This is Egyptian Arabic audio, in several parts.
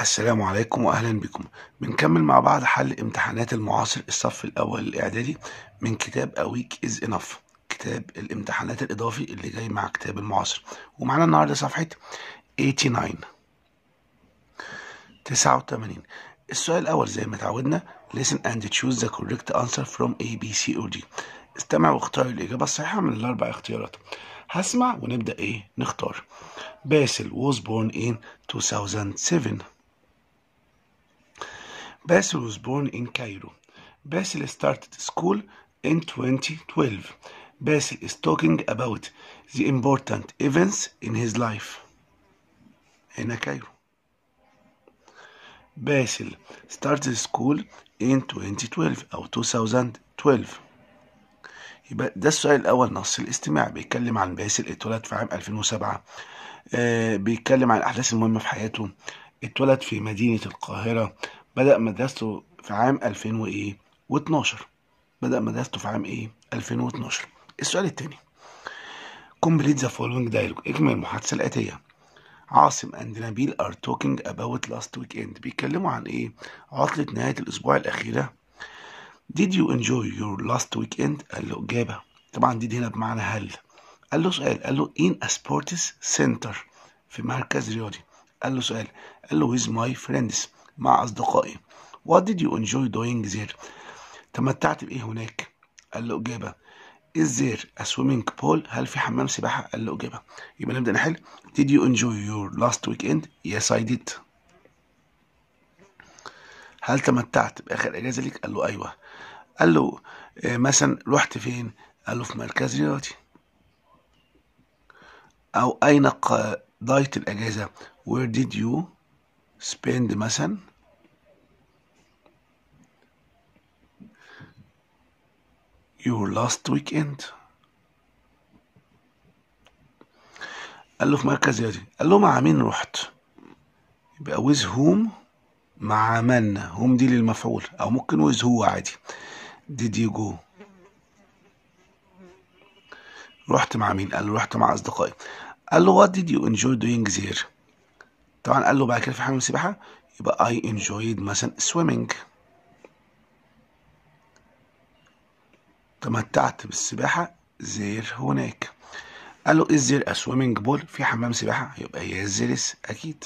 السلام عليكم واهلا بكم بنكمل مع بعض حل امتحانات المعاصر الصف الاول الاعدادي من كتاب اويك از انف كتاب الامتحانات الاضافي اللي جاي مع كتاب المعاصر ومعانا النهارده صفحه 89 89 السؤال الاول زي ما اتعودنا listen and choose the correct answer from A B C or D استمع واختار الاجابه الصحيحه من الاربع اختيارات هسمع ونبدا ايه نختار باسل was born in 2007 Basil was born in Cairo. Basil started school in 2012. Basil is talking about the important events in his life. هنا كايرو. باسل started school in 2012 أو 2012. يبقى ده السؤال الأول نص الاستماع بيتكلم عن باسل اتولد في عام 2007 آه بيتكلم عن الأحداث المهمة في حياته اتولد في مدينة القاهرة بدأ مدرسته في عام 2012 بدأ مدرسته في عام ايه 2012 السؤال الثاني complete the following dialogue اكمل المحادثة الآتية عاصم and نبيل are talking about last weekend بيتكلموا عن ايه عطلة نهاية الأسبوع الأخيرة did you enjoy your last weekend قال له إجابة طبعا did هنا بمعنى هل قال له سؤال قال له in a sports center في مركز رياضي قال له سؤال قال له with my friends مع أصدقائي What did you enjoy doing there تمتعت بإيه هناك قال له إجابة Is there a swimming pool هل في حمام سباحة قال له إجابة يبقى نبدأ نحل Did you enjoy your last weekend Yes I did هل تمتعت بآخر أجازة ليك قال له أيوة قال له آه مثلا رحت فين قال له في مركز رياضي أو أين قضيت الأجازة Where did you spend مثلا your last weekend قال له في مركز رياضي قال له مع مين رحت يبقى with whom مع من whom دي للمفعول او ممكن with who عادي did you go رحت مع مين قال له رحت مع اصدقائي قال له what did you enjoy doing there طبعا قال له بعد كده في حمام السباحة يبقى I enjoyed مثلا swimming تمتعت بالسباحة زير هناك قال له is there a swimming pool في حمام سباحة يبقى yes there is أكيد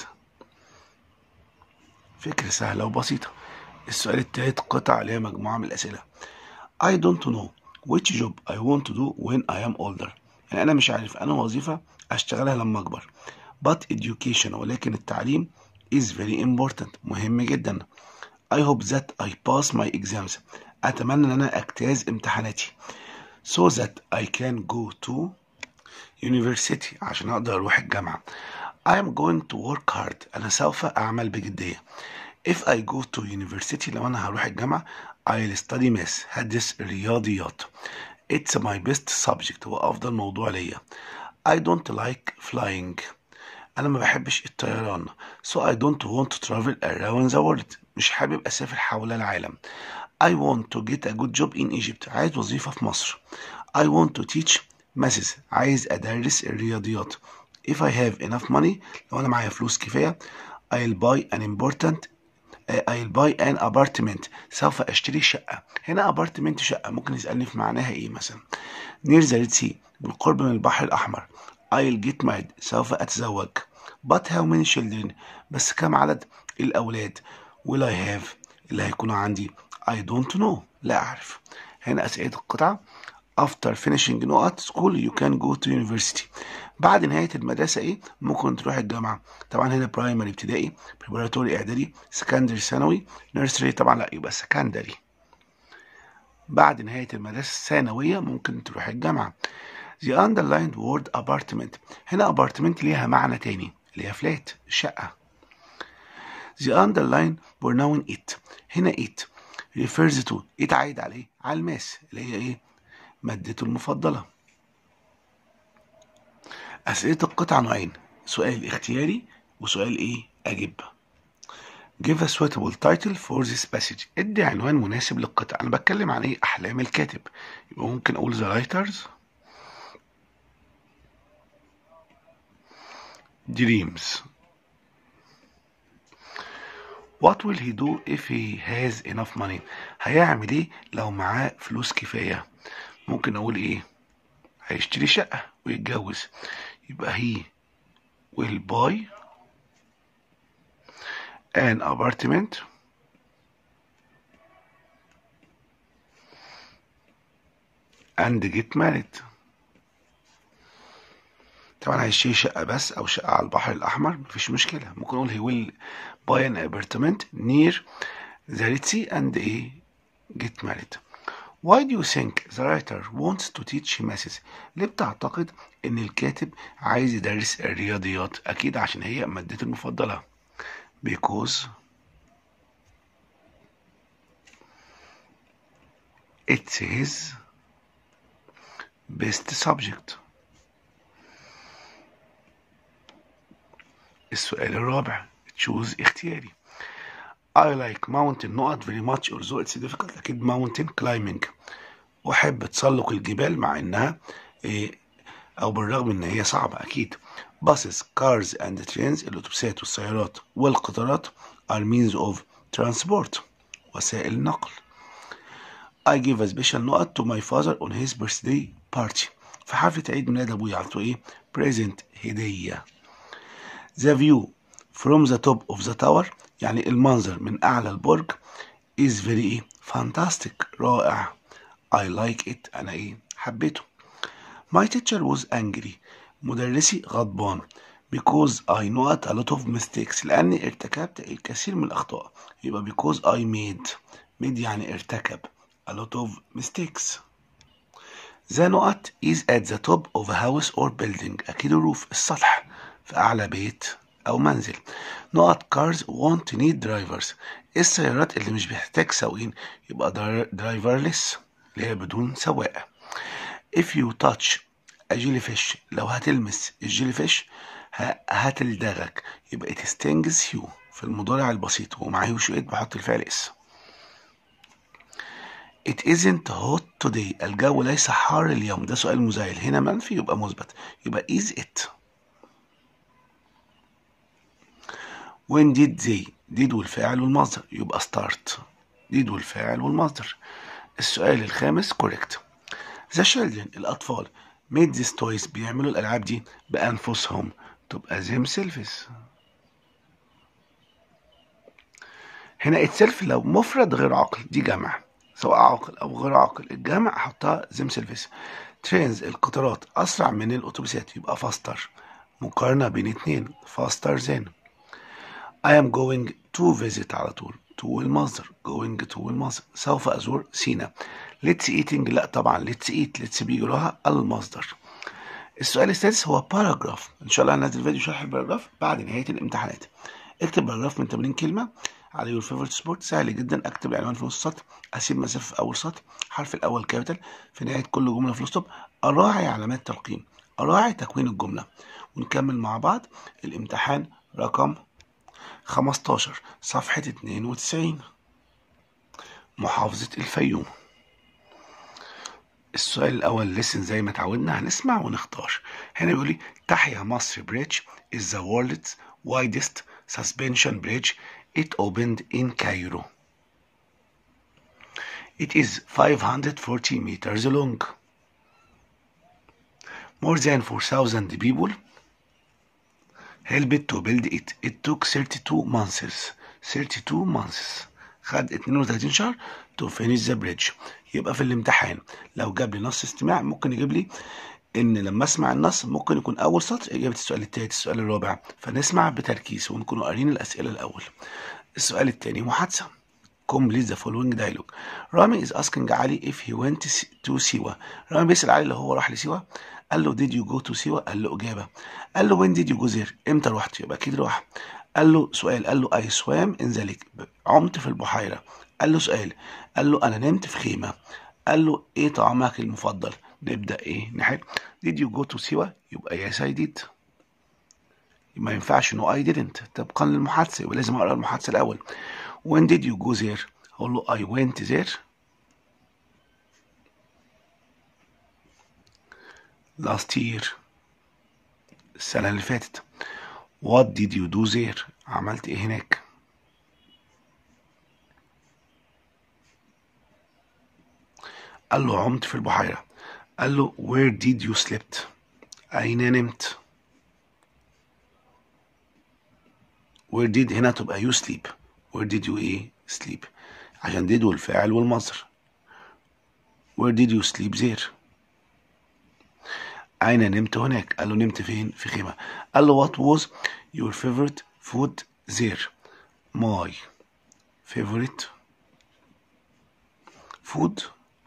فكرة سهلة وبسيطة السؤال التالت قطع عليها مجموعة من الأسئلة I don't know which job I want to do when I am older يعني أنا مش عارف أنا وظيفة أشتغلها لما أكبر but education ولكن التعليم is very important مهم جدا I hope that I pass my exams أتمنى أن أنا أجتاز امتحاناتي so that I can go to university عشان أقدر أروح الجامعة I am going to work hard أنا سوف أعمل بجدية if I go to university لو أنا هروح الجامعة I'll study math هدرس الرياضيات it's my best subject هو أفضل موضوع ليا I don't like flying انا ما بحبش الطيران so I don't want to travel around the world مش حابب اسافر حول العالم I want to get a good job in Egypt عايز وظيفة في مصر I want to teach maths عايز ادرس الرياضيات if I have enough money لو انا معايا فلوس كفاية I'll buy an important I'll buy an apartment سوف اشتري شقة هنا apartment شقة ممكن يسألني في معناها ايه مثلا near the Red Sea بالقرب من البحر الأحمر I'll get married سوف أتزوج but how many children بس كم عدد الأولاد will I have اللي هيكونوا عندي I don't know لا أعرف هنا أسئلة القطعة after finishing نقط school you can go to university بعد نهاية المدرسة إيه ممكن تروح الجامعة طبعا هنا برايمري ابتدائي preparatory إعدادي secondary ثانوي nursery طبعا لا يبقى secondary بعد نهاية المدرسة الثانوية ممكن تروح الجامعة The underlined word apartment هنا apartment ليها معنى تاني اللي هي فلات شقة The underlined pronoun it هنا it refers to it عايد عليه على الماس اللي هي ايه مادته المفضلة أسئلة القطع نوعين سؤال اختياري وسؤال ايه أجب Give a suitable title for this passage ادي عنوان مناسب للقطع أنا بتكلم عن ايه أحلام الكاتب يبقى ممكن أقول the writers dreams What will he do if he has enough money هيعمل ايه لو معاه فلوس كفاية ممكن اقول ايه هيشتري شقة ويتجوز يبقى he will buy an apartment and get married طبعا هيشتري شقة بس أو شقة على البحر الأحمر مفيش مشكلة ممكن نقول he will buy an apartment near the Red Sea and a get married Why do you think the writer wants to teach maths? ليه بتعتقد إن الكاتب عايز يدرس الرياضيات؟ أكيد عشان هي مادته المفضلة. Because it's his best subject. السؤال الرابع choose اختياري I like mountain نقط very much although it's difficult أكيد mountain climbing أحب تسلق الجبال مع إنها إيه أو بالرغم إن هي صعبة أكيد buses cars and trains الأتوبيسات والسيارات والقطارات are means of transport وسائل النقل I give a special نقط to my father on his birthday party في حفلة عيد ميلاد أبويا عطوا إيه present هدية The view from the top of the tower يعني المنظر من أعلى البرج is very fantastic رائع I like it أنا إيه حبيته My teacher was angry مدرسي غضبان because I know a lot of mistakes لأني ارتكبت الكثير من الأخطاء يبقى because I made made يعني ارتكب a lot of mistakes The نقط is at the top of a house or building أكيد الروف السطح في أعلى بيت أو منزل نقط cars won't need drivers السيارات اللي مش بتحتاج سواقين يبقى driverless اللي هي بدون سواق if you touch a jellyfish لو هتلمس الجيلي فيش هتلدغك يبقى it stings you في المضارع البسيط ومعاه يو شو بحط الفعل اس It isn't hot today الجو ليس حار اليوم ده سؤال مزايل هنا منفي يبقى مثبت يبقى is it when did they did والفاعل والمصدر يبقى start did والفاعل والمصدر السؤال الخامس correct the children الأطفال made these toys بيعملوا الألعاب دي بأنفسهم تبقى themselves هنا itself لو مفرد غير عاقل دي جمع سواء عاقل أو غير عاقل الجمع أحطها themselves trains القطارات أسرع من الأتوبيسات يبقى faster مقارنة بين اتنين faster than I am going to visit على طول to المصدر going to المصدر سوف أزور سينا let's eating لا طبعا let's eat let's بيجي وراها المصدر السؤال السادس هو باراجراف ان شاء الله هنزل فيديو شرح الباراجراف بعد نهايه الامتحانات اكتب باراجراف من 80 كلمه على يور فيفورت سبورت سهل جدا اكتب العنوان في نص السطر اسيب مسافه في اول سطر الحرف الاول كابيتال في نهايه كل جمله في الستوب اراعي علامات ترقيم اراعي تكوين الجمله ونكمل مع بعض الامتحان رقم 15 صفحه 92 محافظه الفيوم السؤال الأول لسن زي ما اتعودنا هنسمع ونختار هنا بيقول لي تحيا مصر بريدج is the world's widest suspension bridge it opened in Cairo it is 540 meters long more than 4,000 people helped to build it it took 32 months 32 months خد 32 شهر to finish the bridge يبقى في الامتحان لو جاب لي نص استماع ممكن يجيب لي ان لما اسمع النص ممكن يكون اول سطر اجابه السؤال الثالث السؤال الرابع فنسمع بتركيز ونكون قارين الاسئله الاول السؤال الثاني محادثه complete the following dialogue رامي is asking علي if he went to سيوا رامي بيسأل علي لو هو راح لسيوا قال له did you go to سيوا قال له إجابة قال له when did you go there امتى رحت يبقى أكيد راح قال له سؤال قال له I swam in the lake عمت في البحيرة قال له سؤال قال له أنا نمت في خيمة قال له إيه طعامك المفضل نبدأ إيه نحل did you go to سيوا يبقى yes I did ما ينفعش no I didn't طبقا للمحادثة يبقى لازم أقرأ المحادثة الأول when did you go there أقول له I went there last year السنة اللي فاتت what did you do there عملت إيه هناك قال له عمت في البحيرة قال له where did you slept أين نمت where did هنا تبقى you sleep where did you ايه sleep عشان did والفاعل والمصدر where did you sleep there أين نمت هناك قال له نمت فين في خيمة قال له what was your favorite food there my favorite food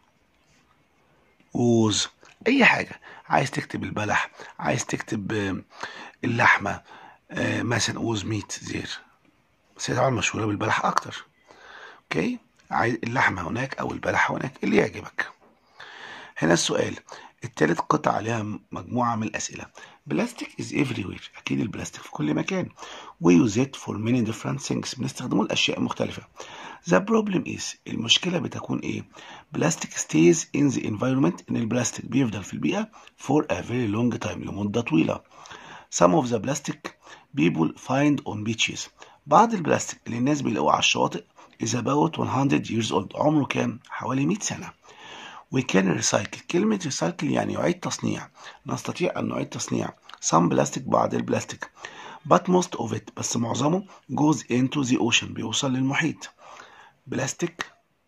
was اي حاجه عايز تكتب البلح عايز تكتب آه، اللحمه آه، مثلا was meat there بس هي طبعا مشهوره بالبلح اكتر اوكي عايز اللحمه هناك او البلح هناك اللي يعجبك هنا السؤال التالت قطع عليها مجموعة من الأسئلة بلاستيك is everywhere أكيد البلاستيك في كل مكان we use it for many different things بنستخدمه لأشياء مختلفة the problem is المشكلة بتكون إيه بلاستيك stays in the environment إن البلاستيك بيفضل في البيئة for a very long time لمدة طويلة some of the plastic people find on beaches بعض البلاستيك اللي الناس بيلاقوه على الشواطئ is about 100 years old عمره كام حوالي 100 سنة we can recycle كلمة recycle يعني يعيد تصنيع نستطيع أن نعيد تصنيع some plastic بعض البلاستيك but most of it بس معظمه goes into the ocean بيوصل للمحيط بلاستيك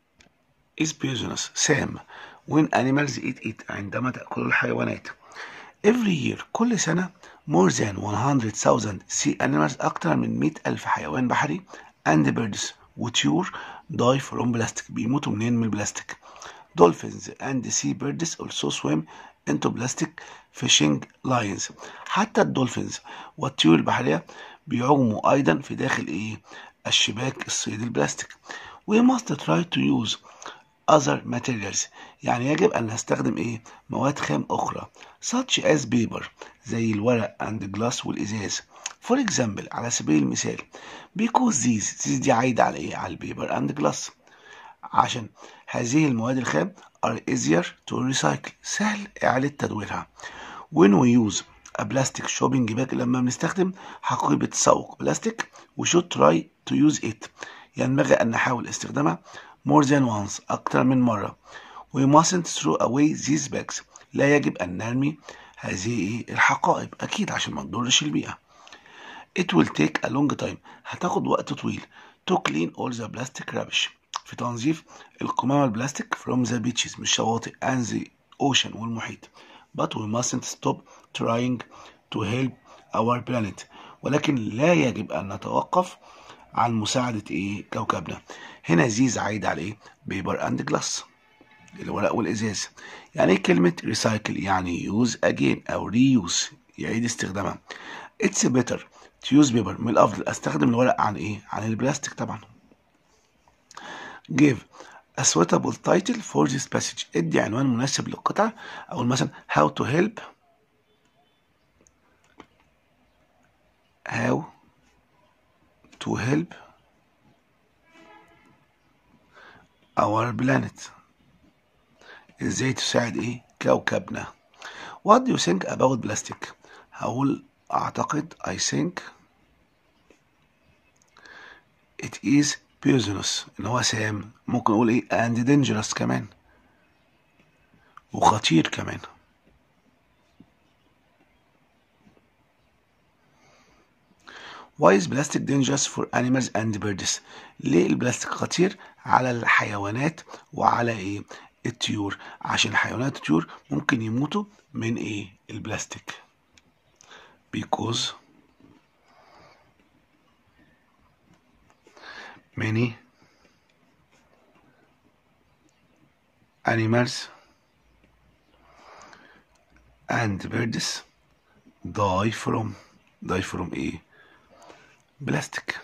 is poisonous سام when animals eat it عندما تأكل الحيوانات every year كل سنة more than 100,000 sea animals أكثر من 100 ألف حيوان بحري and birds وطيور die from plastic بيموتوا منين من البلاستيك dolphins and sea birds also swim into plastic fishing lines حتى الدولفينز والطيور البحرية بيعوموا أيضا في داخل إيه الشباك الصيد البلاستيك we must try to use other materials يعني يجب أن نستخدم إيه مواد خام أخرى such as paper زي الورق and glass والإزاز for example على سبيل المثال because these these دي عايدة على إيه على البيبر and glass عشان هذه المواد الخام are easier to recycle سهل إعادة تدويرها when we use a plastic shopping bag لما بنستخدم حقيبة تسوق بلاستيك we should try to use it ينبغي أن نحاول استخدامها more than once أكثر من مرة we mustn't throw away these bags لا يجب أن نرمي هذه الحقائب أكيد عشان ما تضرش البيئة it will take a long time هتاخد وقت طويل to clean all the plastic rubbish في تنظيف القمامة البلاستيك from the beaches من الشواطئ and the ocean والمحيط but we mustn't stop trying to help our planet ولكن لا يجب أن نتوقف عن مساعدة إيه كوكبنا هنا زيز عايد على إيه بيبر أند جلاس الورق والإزاز يعني إيه كلمة recycle يعني use again أو reuse يعيد استخدامها it's better to use paper من الأفضل أستخدم الورق عن إيه عن البلاستيك طبعا give a suitable title for this passage ادي عنوان مناسب للقطعة أو مثلا how to help how to help our planet ازاي تساعد ايه كوكبنا what do you think about plastic هقول اعتقد I think it is poisonous ان هو سام ممكن اقول ايه and dangerous كمان وخطير كمان Why is plastic dangerous for animals and birds؟ ليه البلاستيك خطير على الحيوانات وعلى ايه؟ الطيور عشان الحيوانات والطيور ممكن يموتوا من ايه؟ البلاستيك. Because many animals and birds die from die from ايه؟ بلاستيك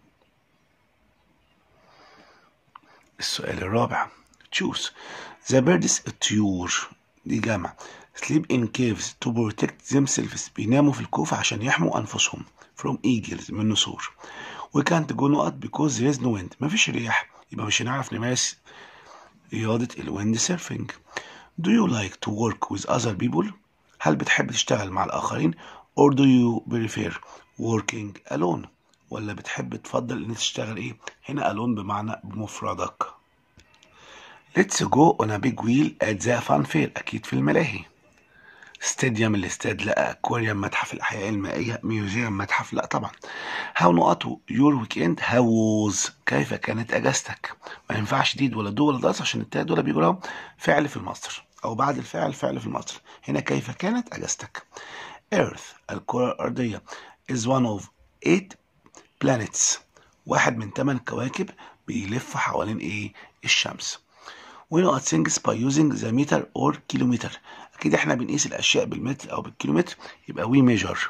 السؤال الرابع choose the birds الطيور دي جمع sleep in caves to protect themselves بيناموا في الكوف عشان يحموا أنفسهم from eagles من نسور we can't go نقط because there is no wind مفيش رياح يبقى مش هنعرف نمارس رياضة الويند سيرفينج do you like to work with other people هل بتحب تشتغل مع الآخرين or do you prefer working alone ولا بتحب تفضل ان تشتغل ايه هنا alone بمعنى بمفردك let's go on a big wheel at the fun fair أكيد في الملاهي ستاديوم الاستاد لا اكواريوم متحف الاحياء المائيه ميوزيوم متحف لا طبعا هاو نقط يور ويك اند هاوز كيف كانت اجازتك ما ينفعش ديد ولا دو ولا داس عشان التلاته دول بيجوا لهم فعل في المصدر او بعد الفعل فعل في المصدر هنا كيف كانت اجازتك ايرث الكره الارضيه is one of eight planets واحد من ثمان كواكب بيلف حوالين ايه الشمس we know things by using the meter or kilometer اكيد احنا بنقيس الاشياء بالمتر او بالكيلومتر يبقى we measure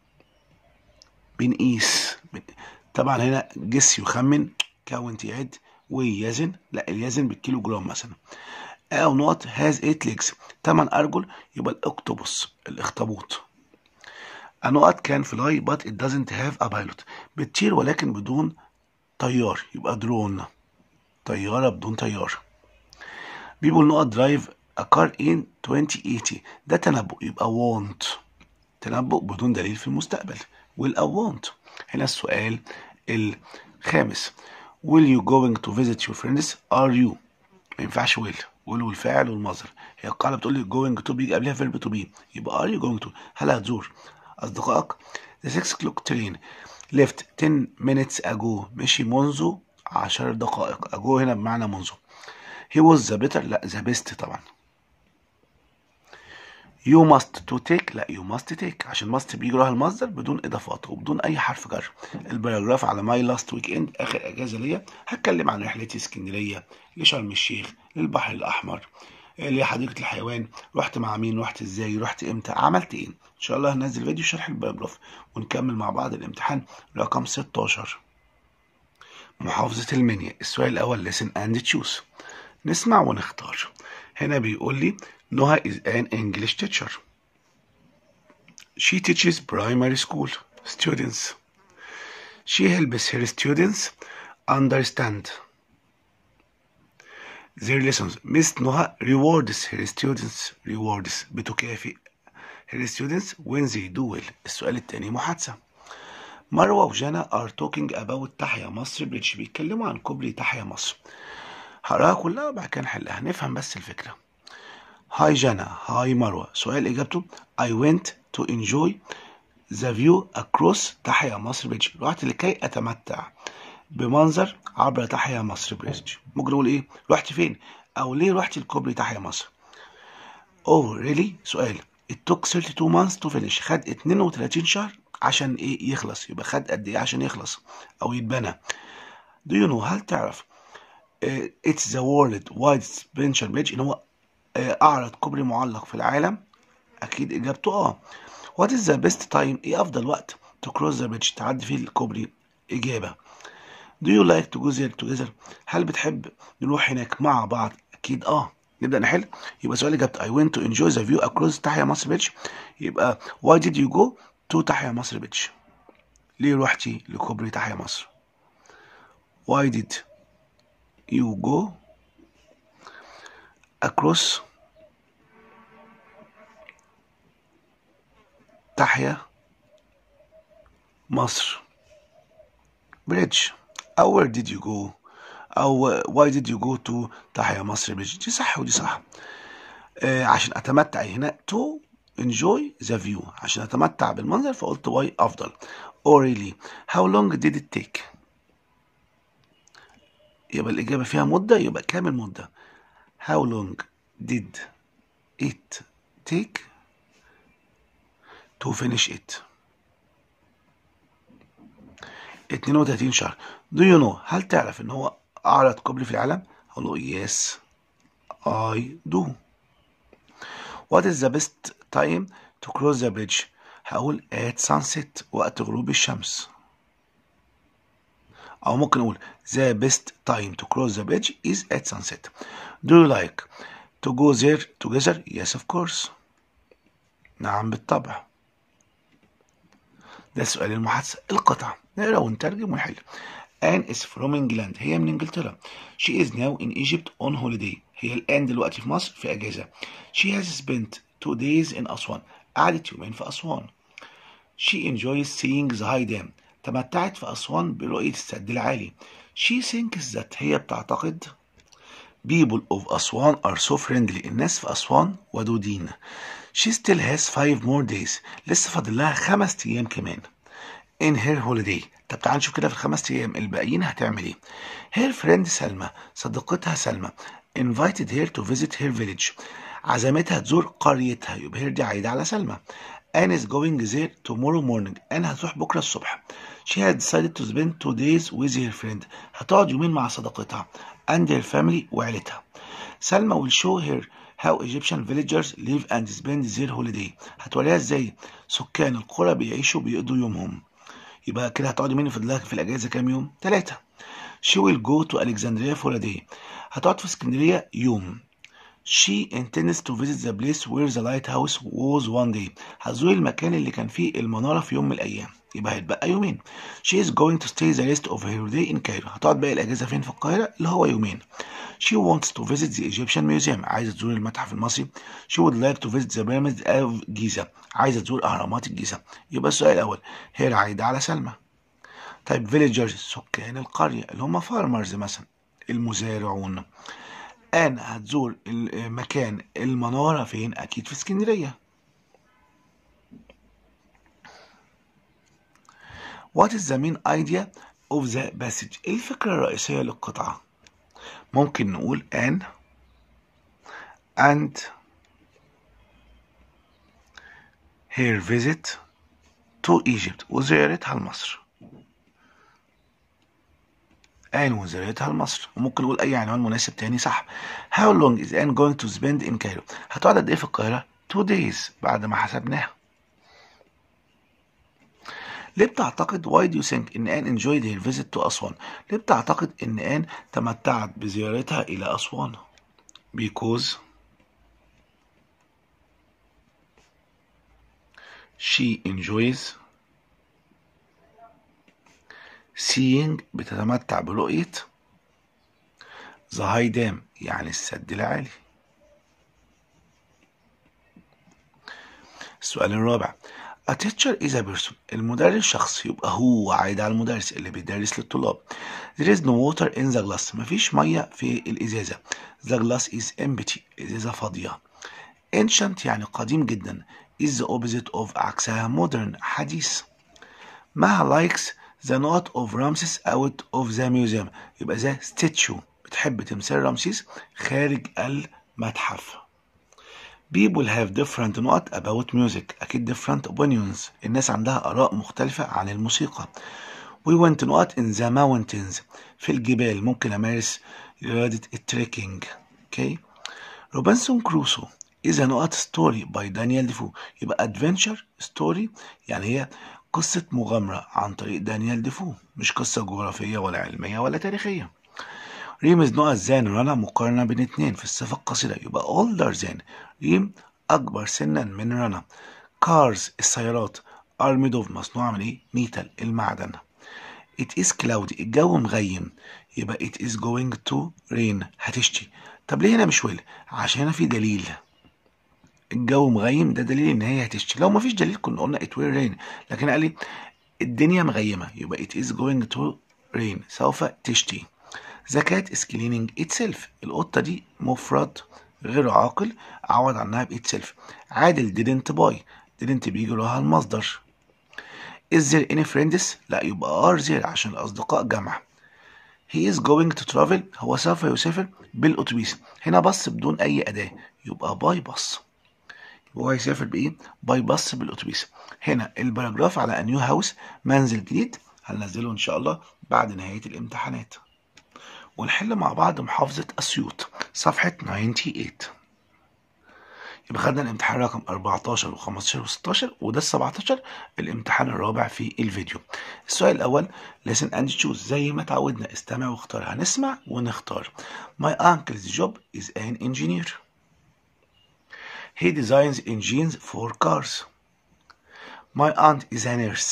بنقيس طبعا هنا جس يخمن كاونت يعد ويزن لا اليزن بالكيلو جرام مثلا او نوت هاز 8 legs 8 ارجل يبقى الاكتوبوس الاخطبوط A نقط كان فلاي but it doesn't have a pilot بتطير ولكن بدون طيار يبقى درون طيارة بدون طيار people نقط drive a car in 2080 ده تنبؤ يبقى want تنبؤ بدون دليل في المستقبل will أو want هنا السؤال الخامس will you going to visit your friends are you ما ينفعش will will والفاعل والمصدر هي القاعدة بتقول لي going to بيجي قبلها verb to be يبقى are you going to هل هتزور أصدقائك the 6 o'clock train left 10 minutes ago مشي منذ 10 دقائق ago هنا بمعنى منذ he was the better لا the best طبعا you must to take لا you must take عشان must بيجي وراها المصدر بدون اضافات وبدون اي حرف جر الباراجراف على ماي لاست ويك اند اخر اجازه ليا هتكلم عن رحلتي اسكندريه لشرم الشيخ للبحر الاحمر لحديقه الحيوان رحت مع مين رحت ازاي رحت امتى عملت ايه ان شاء الله هنزل فيديو شرح الباراجراف ونكمل مع بعض الامتحان رقم 16 محافظه المنيا السؤال الاول listen and choose نسمع ونختار هنا بيقول لي نهى is an English teacher she teaches primary school students she helps her students understand their lessons Miss نهى rewards her students rewards بتكافئ her students when they do well السؤال الثاني محادثة مروة وجانا are talking about تحيا مصر بريدج بيتكلموا عن كوبري تحيا مصر هقراها كلها وبعد كده نحلها نفهم بس الفكرة هاي جانا هاي مروة سؤال إجابته I went to enjoy the view across تحيا مصر بريدج رحت لكي أتمتع بمنظر عبر تحيا مصر بريدج ممكن نقول إيه رحت فين أو ليه رحت الكوبري تحيا مصر Oh really سؤال it took 32 months to finish خد 32 شهر عشان إيه يخلص يبقى خد قد إيه عشان يخلص أو يتبنى do you know هل تعرف uh, it's the world wide spencer bridge ان هو uh, اعرض كوبري معلق في العالم اكيد اجابته اه what is the best time ايه افضل وقت to cross the bridge تعدي فيه الكوبري اجابه do you like to go there together هل بتحب نروح هناك مع بعض اكيد اه نبدا نحل يبقى سؤال اجابته I went to enjoy the view across تحيا مصر بيتش يبقى why did you go to تحيا مصر بيتش ليه روحتي لكوبري تحيا مصر why did you go across تحيا مصر بريدج أو where did you go أو why did you go to تحيا مصر بريدج دي صح ودي صح آه عشان أتمتع هنا to enjoy the view عشان أتمتع بالمنظر فقلت why أفضل or really how long did it take يبقى الإجابة فيها مدة يبقى كام المدة how long did it take to finish it 32 شهر do you know هل تعرف ان هو اعرض كوبري في العالم هقول له yes I do what is the best time to cross the bridge هقول at sunset وقت غروب الشمس أو ممكن أقول the best time to cross the bridge is at sunset. Do you like to go there together? Yes of course. نعم بالطبع. ده سؤال المحادثة القطعة نقرا ونترجم ونحل. Anne is from England هي من انجلترا. She is now in Egypt on holiday. هي الآن دلوقتي في مصر في أجازة. She has spent two days in أسوان. قعدت يومين في أسوان. She enjoys seeing the high dam. تمتعت في أسوان برؤية السد العالي. She thinks that هي بتعتقد people of أسوان are so friendly الناس في أسوان ودودين she still has five more days لسه فاضل لها خمس أيام كمان in her holiday طب تعال نشوف كده في الخمس أيام الباقيين هتعمل إيه her friend سلمى صديقتها سلمى invited her to visit her village عزمتها تزور قريتها يبقى هي دي عايدة على سلمى Anne is going there tomorrow morning Anne هتروح بكرة الصبح She had decided to spend two days with her friend هتقعد يومين مع صديقتها and her family وعيلتها سلمى will show her how Egyptian villagers live and spend their holiday هتوريها ازاي سكان القرى بيعيشوا بيقضوا يومهم يبقى كده هتقعد يومين في في الأجازة كام يوم؟ ثلاثة She will go to Alexandria for a day هتقعد في اسكندرية يوم She intends to visit the place where the lighthouse was one day. هتزور المكان اللي كان فيه المنارة في يوم من الأيام. يبقى هيتبقى يومين. She is going to stay the rest of her day in Cairo. هتقعد باقي الأجازة فين في القاهرة؟ اللي هو يومين. She wants to visit the Egyptian Museum. عايزة تزور المتحف المصري. She would like to visit the pyramids of Giza. عايزة تزور أهرامات الجيزة. يبقى السؤال الأول هي عايدة على سلمى. طيب villagers سكان القرية اللي هم farmers مثلا المزارعون. أنا هتزور مكان المنارة فين؟ أكيد في اسكندرية. What is the main idea of the passage؟ إيه الفكرة الرئيسية للقطعة؟ ممكن نقول an and her visit to Egypt وزيارتها لمصر. آن وزيارتها لمصر وممكن نقول أي عنوان مناسب تاني صح How long is Anne going to spend in Cairo هتقعد قد إيه في القاهرة two days بعد ما حسبناها ليه بتعتقد why do you think إن آن enjoyed her visit to أسوان ليه بتعتقد إن آن تمتعت بزيارتها إلى أسوان because she enjoys seeing بتتمتع برؤية the high dam يعني السد العالي السؤال الرابع A teacher is a person المدرس شخص يبقى هو عايد على المدرس اللي بيدرس للطلاب There is no water in the glass مفيش مية في الإزازة The glass is empty الإزازة فاضية Ancient يعني قديم جدا is the opposite of عكسها modern حديث مها likes the note of Ramses out of the museum يبقى ذا statue بتحب تمثال رمسيس خارج المتحف people have different note about music أكيد different opinions الناس عندها آراء مختلفة عن الموسيقى we went note in the mountains في الجبال ممكن أمارس رياضة التريكينج okay روبنسون كروسو is a note story by Daniel Defoe يبقى adventure story يعني هي قصة مغامرة عن طريق دانيال ديفو مش قصة جغرافية ولا علمية ولا تاريخية ريم is not than رنا مقارنة بين اتنين في الصفة القصيرة يبقى older than ريم أكبر سنا من رنا cars السيارات are made of مصنوعة من ايه؟ ميتال المعدن it is cloudy الجو مغيم يبقى it is going to rain هتشتي طب ليه هنا مش ويل؟ عشان هنا في دليل الجو مغيم ده دليل ان هي هتشتي لو مفيش دليل كنا قلنا it will rain لكن قال لي الدنيا مغيمة يبقى it is going to rain سوف تشتي The cat is cleaning itself القطة دي مفرد غير عاقل عوض عنها ب itself عادل didn't buy didn't بيجي لها المصدر Is there any friends؟ لا يبقى are there عشان الأصدقاء جمع He is going to travel هو سوف يسافر بالأتوبيس هنا بص بدون أي أداة يبقى باي باص وهو هيسافر بايه باي باص بالاتوبيس هنا الباراجراف على نيو هاوس منزل جديد هننزله ان شاء الله بعد نهايه الامتحانات ونحل مع بعض محافظه اسيوط صفحه 98 يبقى خدنا الامتحان رقم 14 و15 و16 وده ال 17 الامتحان الرابع في الفيديو السؤال الاول listen and choose زي ما اتعودنا استمع واختار هنسمع ونختار my uncle's job is an engineer He designs engines for cars. My aunt is a nurse.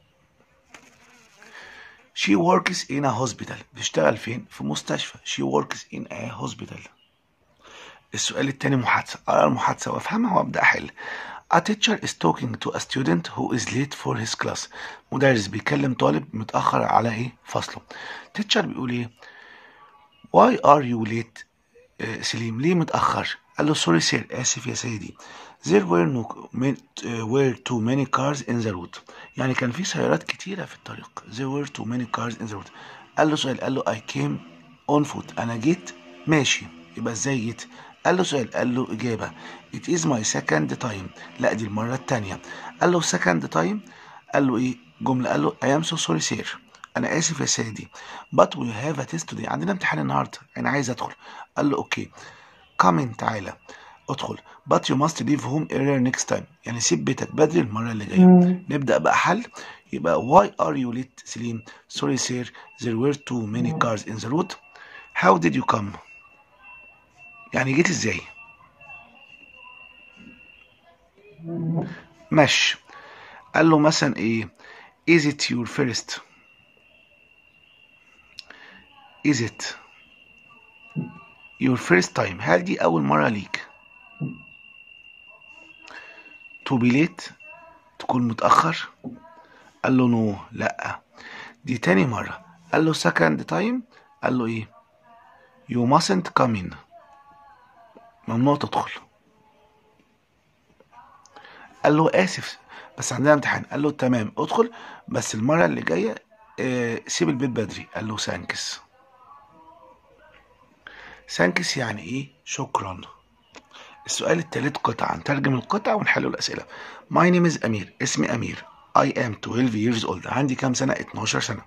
She works in a hospital. بتشتغل فين؟ في مستشفى. She works in a hospital. السؤال التاني محادثة. أقرأ المحادثة وأفهمها وأبدأ أحل. A teacher is talking to a student who is late for his class. مدرس بيكلم طالب متأخر على إيه؟ فصله. teacher بيقول إيه؟ Why are you late? آه، سليم ليه متأخر قال له سوري سير آسف يا سيدي there were no many, uh, were too many cars in the road يعني كان في سيارات كتيرة في الطريق there were too many cars in the road قال له سؤال قال له I came on foot أنا جيت ماشي يبقى ازاي جيت قال له سؤال قال له إجابة it is my second time لا دي المرة التانية قال له second time قال له إيه جملة قال له I am so sorry sir أنا آسف يا سيدي but we have a test today عندنا امتحان النهاردة أنا عايز أدخل قال له أوكي come in تعالى ادخل but you must leave home earlier next time يعني سيب بيتك بدري المرة اللي جاية نبدأ بقى حل يبقى why are you late سليم sorry sir there were too many cars in the road how did you come يعني جيت ازاي مش قال له مثلا ايه is it your first is it your first time هل دي أول مرة ليك to be late تكون متأخر قال له نو لأ دي تاني مرة قال له second time قال له ايه you mustn't come in ممنوع تدخل قال له آسف بس عندنا امتحان قال له تمام ادخل بس المرة اللي جاية آه، سيب البيت بدري قال له سانكس سانكس يعني ايه شكرا السؤال التالت قطع هنترجم القطع ونحل الأسئلة My name is أمير اسمي أمير I am 12 years old عندي كام سنة 12 سنة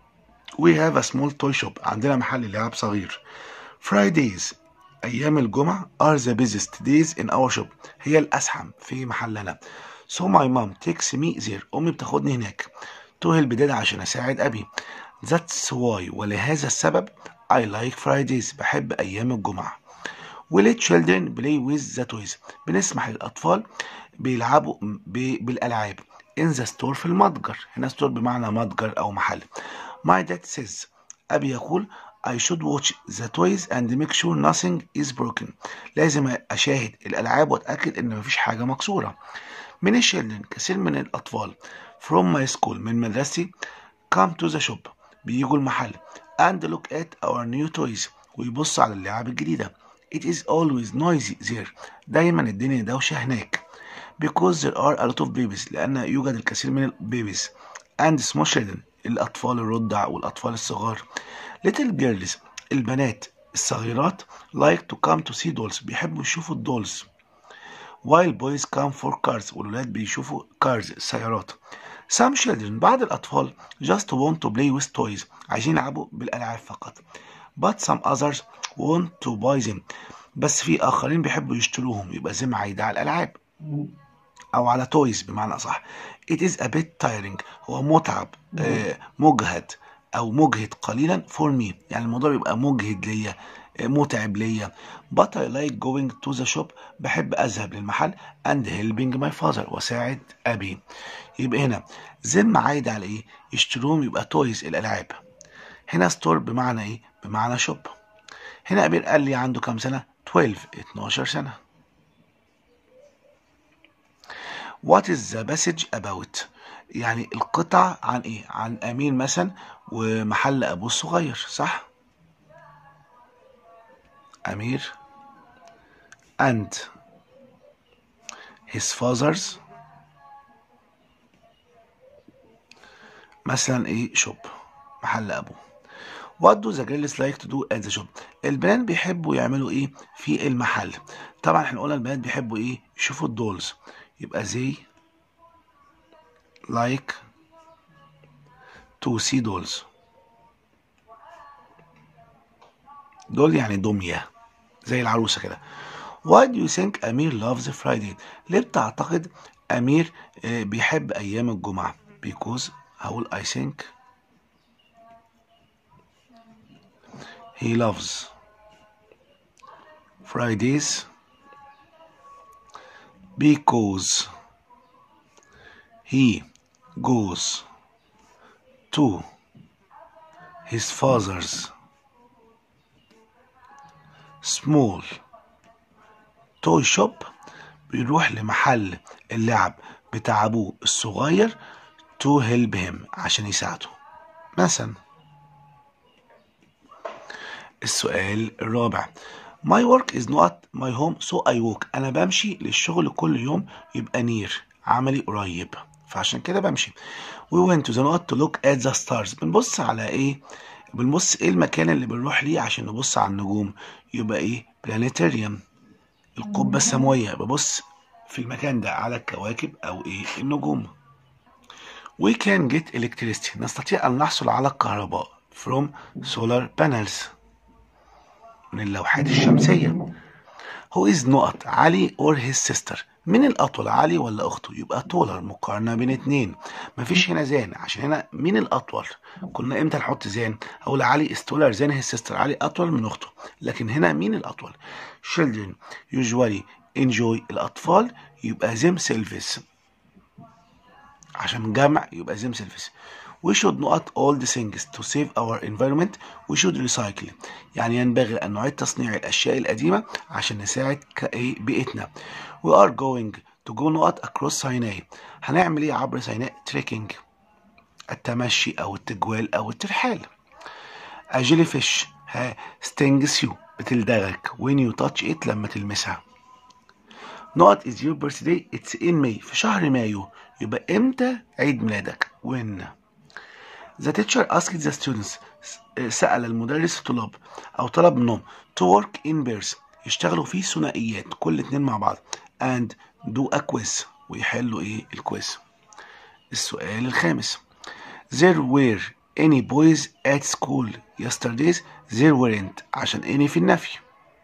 We have a small toy shop عندنا محل لعب صغير Fridays أيام الجمعة are the busiest days in our shop هي الأزحم في محلنا So my mom takes me there أمي بتاخدني هناك to help dad عشان أساعد أبي That's why ولهذا السبب I like Fridays بحب أيام الجمعة We let children play with the toys بنسمح للأطفال بيلعبوا ب- بالألعاب in the store في المتجر هنا store بمعنى متجر أو محل My dad says أبي يقول I should watch the toys and make sure nothing is broken لازم أشاهد الألعاب وأتأكد إن مفيش حاجة مكسورة من الشيلدرن كثير من الأطفال from my school من مدرستي come to the shop بيجوا المحل and look at our new toys ويبص على اللعب الجديدة it is always noisy there دايما الدنيا دوشة هناك because there are a lot of babies لأن يوجد الكثير من البيبيز and small children الأطفال الرضع والأطفال الصغار little girls البنات الصغيرات like to come to see dolls بيحبوا يشوفوا الدولز while boys come for cars والولاد بيشوفوا cars السيارات some children بعض الأطفال just want to play with toys عايزين يلعبوا بالألعاب فقط but some others want to buy them بس في آخرين بيحبوا يشتروهم يبقى زي عايدة على الألعاب أو على تويز بمعنى أصح it is a bit tiring هو متعب آه مجهد أو مجهد قليلا for me يعني الموضوع بيبقى مجهد ليا آه، متعب ليا but I like going to the shop بحب أذهب للمحل and helping my father وساعد أبي يبقى هنا ذم عايد على إيه يشتروهم يبقى تويز الألعاب هنا ستور بمعنى إيه بمعنى شوب هنا أمير قال لي عنده كام سنة 12 12 سنة What is the message about يعني القطع عن ايه عن امين مثلا ومحل ابوه الصغير صح امير and his father's مثلا ايه شوب محل ابوه What do the girls like to do at the shop البنات بيحبوا يعملوا ايه في المحل طبعا احنا قلنا البنات بيحبوا ايه يشوفوا الدولز يبقى they like to see dolls دول يعني دمية زي العروسة كده Why do you think أمير loves Friday ليه بتعتقد أمير آه، بيحب أيام الجمعة because هقول I think he loves Fridays because he goes to his father's small toy shop بيروح لمحل اللعب بتاع ابوه الصغير to help him عشان يساعده مثلا السؤال الرابع My work is not my home so I walk أنا بمشي للشغل كل يوم يبقى near عملي قريب فعشان كده بمشي We went to the north to look at the stars بنبص على ايه بنبص ايه المكان اللي بنروح ليه عشان نبص على النجوم يبقى ايه planetarium القبة السماوية ببص في المكان ده على الكواكب او ايه النجوم We can get electricity نستطيع أن نحصل على الكهرباء from solar panels من اللوحات الشمسية Who is not علي or his sister مين الأطول علي ولا أخته يبقى تولر مقارنة بين اتنين مفيش هنا زان عشان هنا مين الأطول كنا إمتى نحط زان أقول علي is taller than his sister علي أطول من أخته لكن هنا مين الأطول children usually enjoy الأطفال يبقى themselves عشان جمع يبقى themselves we should not all the things to save our environment we should recycle يعني ينبغي أن نعيد تصنيع الأشياء القديمة عشان نساعد كإيه بيئتنا we are going to go not across سيناء هنعمل إيه عبر سيناء trekking التمشي أو التجوال أو الترحال a jellyfish ها stings you بتلدغك when you touch it لما تلمسها not is your birthday it's in May في شهر مايو يبقى امتى عيد ميلادك when The teacher asked the students سأل المدرس الطلاب أو طلب منهم to work in pairs يشتغلوا في ثنائيات كل اتنين مع بعض and do a quiz ويحلوا ايه الكويز السؤال الخامس There were any boys at school yesterdays there weren't عشان any في النفي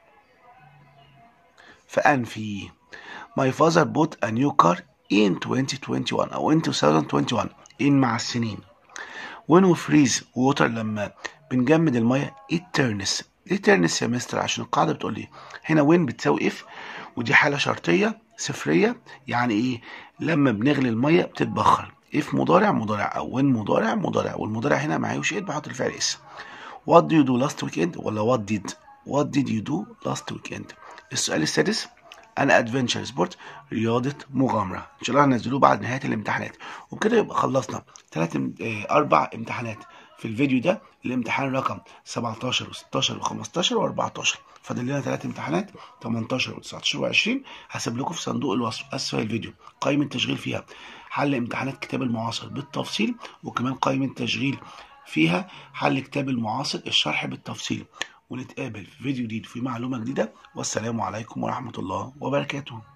فأنفي My father bought a new car in 2021 أو in 2021 in مع السنين when we freeze water لما بنجمد المية it turns ليه turns يا مستر عشان القاعدة بتقول لي هنا when بتساوي if ودي حالة شرطية صفرية يعني ايه لما بنغلي المية بتتبخر if مضارع مضارع او when مضارع مضارع والمضارع هنا معيوش ايه بحط الفعل اس what do you do last weekend ولا what did what did you do last weekend السؤال السادس انا ادفنتشر سبورت رياضه مغامره ان شاء الله هنزلوه بعد نهايه الامتحانات وبكده يبقى خلصنا ثلاث اربع امتحانات في الفيديو ده الامتحان رقم 17 و16 و15 و14 فاضل لنا ثلاث امتحانات 18 و19 و20 هسيب لكم في صندوق الوصف اسفل الفيديو قائمه تشغيل فيها حل امتحانات كتاب المعاصر بالتفصيل وكمان قائمه تشغيل فيها حل كتاب المعاصر الشرح بالتفصيل ونتقابل في فيديو جديد في معلومة جديدة والسلام عليكم ورحمة الله وبركاته